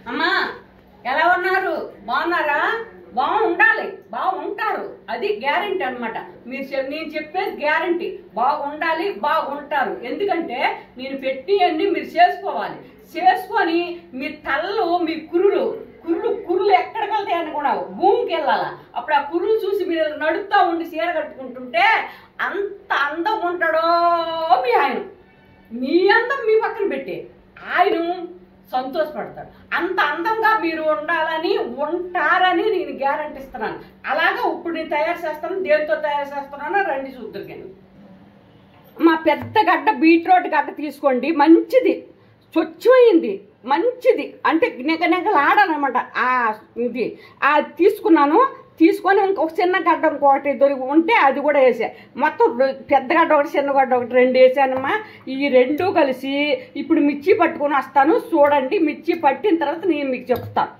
అమ్మా ఎలా ఉన్నారు బాగున్నారా బాగుండాలి బాగుంటారు అది గ్యారంటీ అన్నమాట మీరు చెప్- నేను చెప్పేది గ్యారంటీ బాగుండాలి బాగుంటారు ఎందుకంటే నేను పెట్టి అన్ని మీరు చేసుకోవాలి చేసుకొని మీ తలలు మీ కురులు కురులు కురులు ఎక్కడికి వెళ్తాయి అనుకున్నావు భూమికి వెళ్ళాలా అప్పుడు ఆ కురులు చూసి మీరు నడుస్తూ ఉండి చీర కట్టుకుంటుంటే అంత అందం ఉంటాడో మీ ఆయన మీ అందం మీ పక్కన పెట్టి ఆయన సంతోషపడతాడు అంత అందంగా మీరు ఉండాలని ఉంటారని నేను గ్యారంటీ ఇస్తున్నాను అలాగా ఇప్పుడు నేను తయారు చేస్తాను దేనితో తయారు చేస్తున్నానో రండి చూద్దరు కానీ మా పెద్ద గడ్డ బీట్రూట్ గడ్డ తీసుకోండి మంచిది స్వచ్ఛమైంది మంచిది అంటే నెగ నెగలాడాలన్నమాట ఆ ఇది ఆ తీసుకున్నాను తీసుకొని ఇంకొక చిన్న గడ్డ ఇంకొకటి దొరికి ఉంటే అది కూడా వేసా మొత్తం రె- పెద్ద గడ్డ ఒకటి చిన్న గడ్డ ఒకటి రెండు వేసానమ్మా ఈ రెండు కలిసి ఇప్పుడు మిర్చి పట్టుకొని వస్తాను చూడండి మిర్చి పట్టిన తర్వాత నేను మీకు చెప్తాను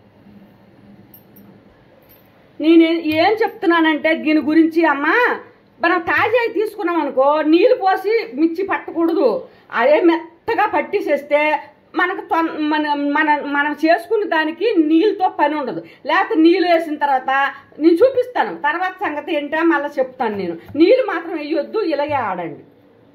నేను ఏ- ఏం చెప్తున్నానంటే దీని గురించి అమ్మా మనం తాజాయి తీసుకున్నాం అనుకో నీళ్ళు పోసి మిర్చి పట్టకూడదు అదే మెత్తగా పట్టేసేస్తే మనకు తొన్- మన మన మనం చేసుకునే దానికి నీళ్ళతో పని ఉండదు లేకపోతే నీళ్ళు వేసిన తర్వాత నేను చూపిస్తాను తర్వాత సంగతి ఏంటో మళ్ళీ చెప్తాను నేను నీళ్ళు మాత్రం వేయొద్దు ఇలాగే ఆడండి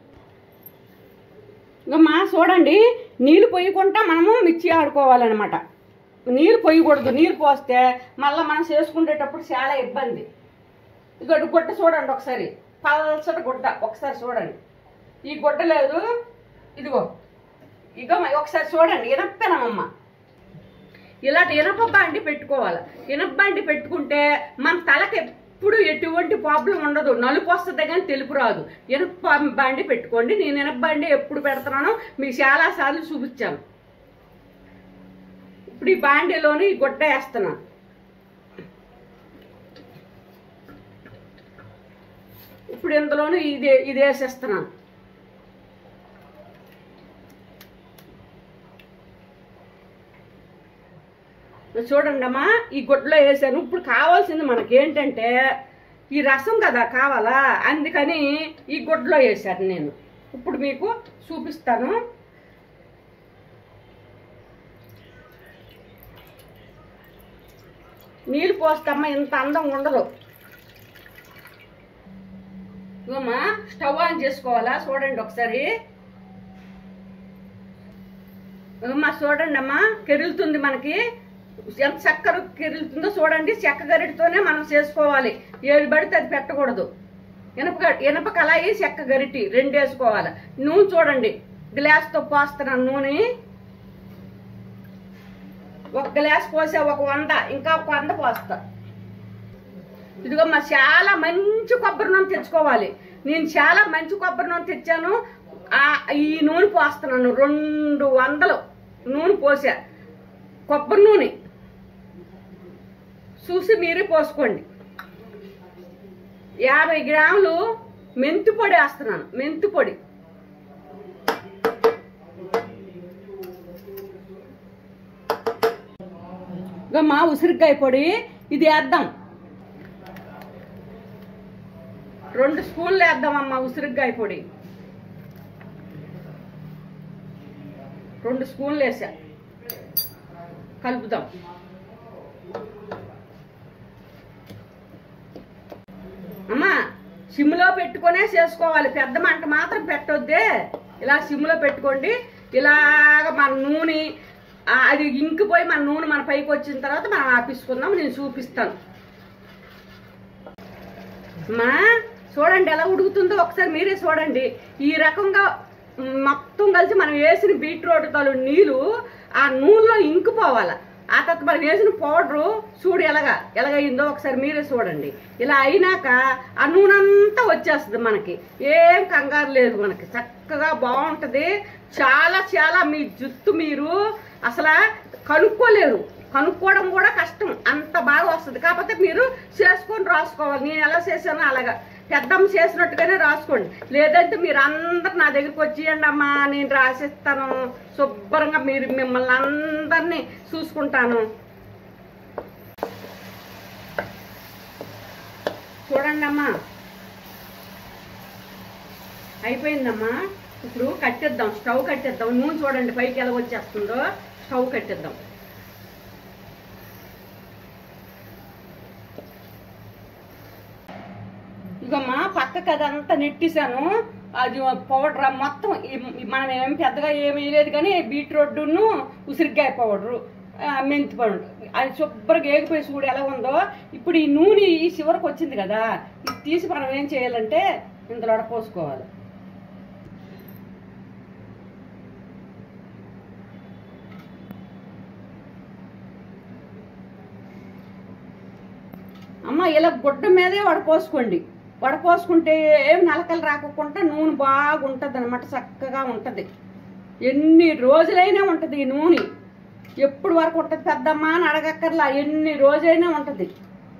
మా చూడండి నీళ్ళు పోయకుండా మనము మిర్చి ఆడుకోవాలన్నమాట నీళ్ళు పోయకూడదు నీళ్ళు పోస్తే మళ్ళీ మనం చేసుకునేటప్పుడు చాలా ఇబ్బంది ఇక గుడ్డ చూడండి ఒకసారి పల్సటి గుడ్డ ఒకసారి చూడండి ఈ గుడ్డ లేదు ఇదిగో ఇగో మ- ఒకసారి చూడండి ఇనప్పెనమమ్మ ఇలాంటి ఇనప బండి పెట్టుకోవాలి ఇనప బండి పెట్టుకుంటే మన తలకి ఎప్పుడు ఎటువంటి ప్రాబ్లం ఉండదు నలుపు వస్తుంది కానీ తెలుపు రాదు ఇనప బండి పెట్టుకోండి నేను ఇనప బండి ఎప్పుడు పెడుతున్నానో మీకు చాలా సార్లు చూపించాను ఇప్పుడు ఈ బాండీలోని ఈ గుడ్డ వేస్తున్నాను ఇప్పుడు ఇందులోను ఇది ఇది వేసేస్తున్నాను చూడండి అమ్మా ఈ గుడ్డలో వేసాను ఇప్పుడు కావాల్సింది మనకి ఏంటంటే ఈ రసం కదా కావాలా అందుకని ఈ గుడ్డలో వేసాను నేను ఇప్పుడు మీకు చూపిస్తాను నీళ్ళు పోస్తామ్మా ఇంత అందం ఉండదు ఇవమ్మా స్టవ్ ఆన్ చేసుకోవాలా చూడండి ఒకసారి అమ్మా చూడండి అమ్మా కెరులుతుంది మనకి ఎంత చక్కెర కెరులుతుందో చూడండి చెక్క గరిటితోనే మనం చేసుకోవాలి ఏది పడితే అది పెట్టకూడదు ఇనప గ- ఇనప కళాయి చెక్క గరిటి రెండు వేసుకోవాలి నూనె చూడండి గ్లాస్తో పోస్తున్నాను నూనె ఒక గ్లాస్ పోసా ఒక వంద ఇంకా ఒక వంద పోస్తా ఇదిగో మా చాలా మంచి కొబ్బరి నూనె తెచ్చుకోవాలి నేను చాలా మంచి కొబ్బరి నూనె తెచ్చాను ఆ ఈ నూనె పోస్తున్నాను రెండు వందలు నూనె పోసా కొబ్బరి నూనె చూసి మీరే పోసుకోండి యాభై గ్రాములు మెంతి పొడి వేస్తున్నాను మెంతి పొడి ఇక మా ఉసిరికాయ పొడి ఇది వేద్దాం రెండు స్పూన్లు వేద్దామమ్మా ఉసిరికాయ పొడి రెండు స్పూన్లు వేసా కలుపుదాం అమ్మా సిమ్లో పెట్టుకొనే చేసుకోవాలి పెద్ద మంట మాత్రం పెట్టొద్దే ఇలా సిమ్లో పెట్టుకోండి ఇలాగ మన నూనె ఆ, అది ఇంకిపోయి మన నూనె మన పైకి వచ్చిన తర్వాత మనం ఆపించుకుందాం నేను చూపిస్తాను అమ్మా చూడండి ఎలా ఉడుకుతుందో ఒకసారి మీరే చూడండి ఈ రకంగా మ్, మొత్తం కలిసి మనం వేసిన బీట్రూట్ తలు నీళ్ళు ఆ నూనెలో ఇంకిపోవాలి ఆ తర్వాత మనం వేసిన పౌడరు చూడు ఎలాగా ఎలాగైందో ఒకసారి మీరే చూడండి ఇలా అయినాక ఆ నూనె అంతా వచ్చేస్తుంది మనకి ఏం కంగారు లేదు మనకి చక్కగా బాగుంటుంది చాలా చాలా మీ జుత్తు మీరు అసలు కనుక్కోలేరు కనుక్కోవడం కూడా కష్టం అంత బాగా వస్తుంది కాకపోతే మీరు చేసుకొని రాసుకోవాలి నేను ఎలా చేశానో అలాగా పెద్దమ్మ చేసినట్టుగానే రాసుకోండి లేదంటే మీరు అందరు నా దగ్గరికి వచ్చేయండి అమ్మా నేను రాసిస్తాను శుభ్రంగా మీరు మిమ్మల్ని అందరినీ చూసుకుంటాను చూడండి అమ్మా అయిపోయిందమ్మా ఇప్పుడు కట్టేద్దాం స్టవ్ కట్టేద్దాం నూనె చూడండి పైకి ఎలా వచ్చేస్తుందో స్టవ్ కట్టేద్దాం పక్కకి అదంతా నెట్టేశాను అది పౌడర్ మొత్తం ఈ- ఈ మనం ఏం పెద్దగా ఏమీ లేదు కానీ బీట్రూట్ను ఉసిరికాయ పౌడరు ఆ, మెంతి పౌడర్ అది శుభ్రంగా ఏగిపోయి చూడు ఎలా ఉందో ఇప్పుడు ఈ నూనె ఈ చివరికి వచ్చింది కదా ఇది తీసి మనం ఏం చేయాలంటే ఇందులో పోసుకోవాలి అమ్మ ఇలా గుడ్డ మీదే వడపోసుకోండి వడపోసుకుంటే ఏం నలకలు రాకుండా నూనె బాగుంటుంది అనమాట చక్కగా ఉంటుంది ఎన్ని రోజులైనా ఉంటుంది ఈ నూనె ఎప్పుడు వరకు ఉంటుంది పెద్దమ్మ అని అడగక్కర్లా ఎన్ని రోజైనా ఉంటుంది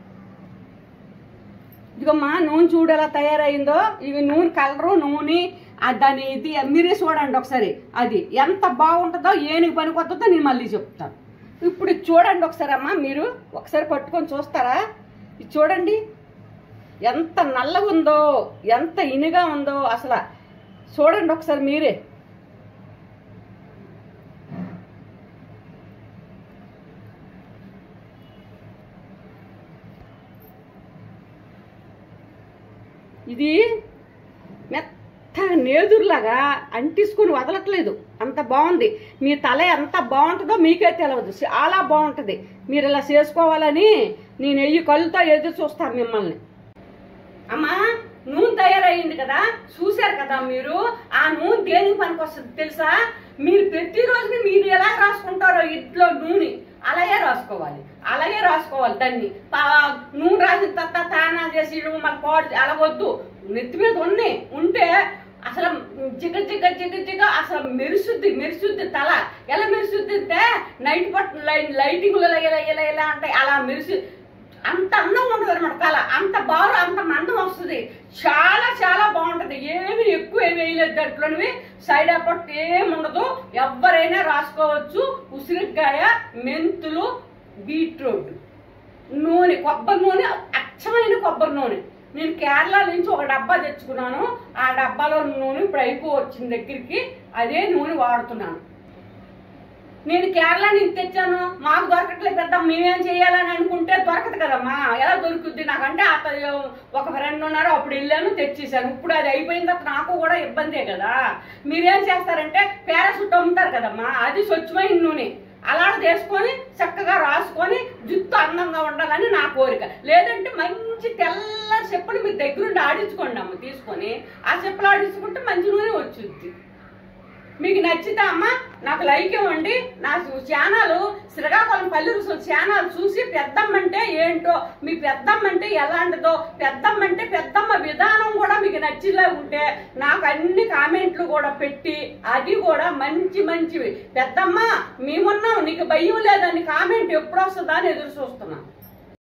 ఇదిగమ్మా నూనె చూడు ఎలా తయారైందో ఇవి నూనె కలరు నూనె ఆ దాని ఇది మీరే చూడండి ఒకసారి అది ఎంత బాగుంటుందో ఏనికి పనికి వస్తుందో నేను మళ్ళీ చెప్తాను ఇప్పుడు ఇది చూడండి ఒకసారి అమ్మా మీరు ఒకసారి పట్టుకొని చూస్తారా ఇది చూడండి ఎంత నల్లగా ఉందో ఎంత ఇనిగా ఉందో అసలు చూడండి ఒకసారి మీరే ఇది మెత్తగా నేదురులాగా అంటిసుకుని వదలట్లేదు అంత బాగుంది మీ తల ఎంత బాగుంటుందో మీకే తెలియదు చాలా బాగుంటుంది మీరు ఇలా చేసుకోవాలని నేను వెయ్యి కళ్ళుతో ఎదురు చూస్తాను మిమ్మల్ని అమ్మా నూనె తయారయ్యింది కదా చూశారు కదా మీరు ఆ నూనె దేనికి పనికి వస్తుంది తెలుసా మీరు ప్రతిరోజు మీరు ఎలా రాసుకుంటారో ఇంట్లో నూనె అలాగే రాసుకోవాలి అలాగే రాసుకోవాలి దాన్ని పా- నూనె రాసిన తర్వాత తానా చేసి మళ్ళీ పాడు అలా వద్దు నెత్తి మీద ఉన్నాయి ఉంటే అసలు జిగ జిగ జిగ జిగ అసలు మెరుసుద్ది మెరుసుద్ది తల ఎలా మెరుసుద్ది అంటే నైట్ పట్టు లైటింగ్ ఇలా ఇలా ఇలా ఇలా అంటే అలా మెరుసు అంత అందంగా ఉంటుంది అనమాట తల అంత బారు అంత మందం వస్తుంది చాలా చాలా బాగుంటుంది ఏమి ఎక్కువ ఏమి వేయలేదు దాంట్లోనివి సైడ్ ఎఫెక్ట్ ఏమి ఉండదు ఎవరైనా రాసుకోవచ్చు ఉసిరికాయ మెంతులు బీట్రూట్ నూనె కొబ్బరి నూనె అచ్చమైన కొబ్బరి నూనె నేను కేరళ నుంచి ఒక డబ్బా తెచ్చుకున్నాను ఆ డబ్బాలో నూనె ఇప్పుడు అయిపో వచ్చిన దగ్గరికి అదే నూనె వాడుతున్నాను నేను కేరళ నుంచి తెచ్చాను మాకు దొరకట్లేదు పెద్ద మేమేం చేయాలని అనుకుంటే దొరకదు కదమ్మా ఎలా దొరుకుద్ది నాకంటే అతను ఒక ఫ్రెండ్ ఉన్నారు అప్పుడు వెళ్ళాను తెచ్చేసాను ఇప్పుడు అది అయిపోయిన తర్వాత నాకు కూడా ఇబ్బందే కదా మీరేం చేస్తారంటే పారాసూట్ అమ్ముతారు కదమ్మా అది స్వచ్ఛమైన నూనె అలా తీసుకొని చక్కగా రాసుకొని జుట్టు అందంగా ఉండాలని నా కోరిక లేదంటే మంచి తెల్ల చెప్పులు మీ దగ్గరుండి ఆడించుకోండి అమ్మ తీసుకొని ఆ చెప్పులు ఆడించుకుంటే మంచి నూనె వచ్చుద్ది మీకు నచ్చితే అమ్మ నాకు లైక్ ఇవ్వండి నా ఛానల్ శ్రీకాకుళం పల్లెరు ఛానల్ చూసి పెద్దమ్మ అంటే ఏంటో మీ పెద్దమ్మ అంటే ఎలాంటిదో పెద్దమ్మ అంటే పెద్దమ్మ విధానం కూడా మీకు నచ్చిలా ఉంటే నాకు అన్ని కామెంట్లు కూడా పెట్టి అది కూడా మంచి మంచివి పెద్దమ్మ మేమున్నాం నీకు భయం లేదని కామెంట్ ఎప్పుడు వస్తుందా అని ఎదురు చూస్తున్నాను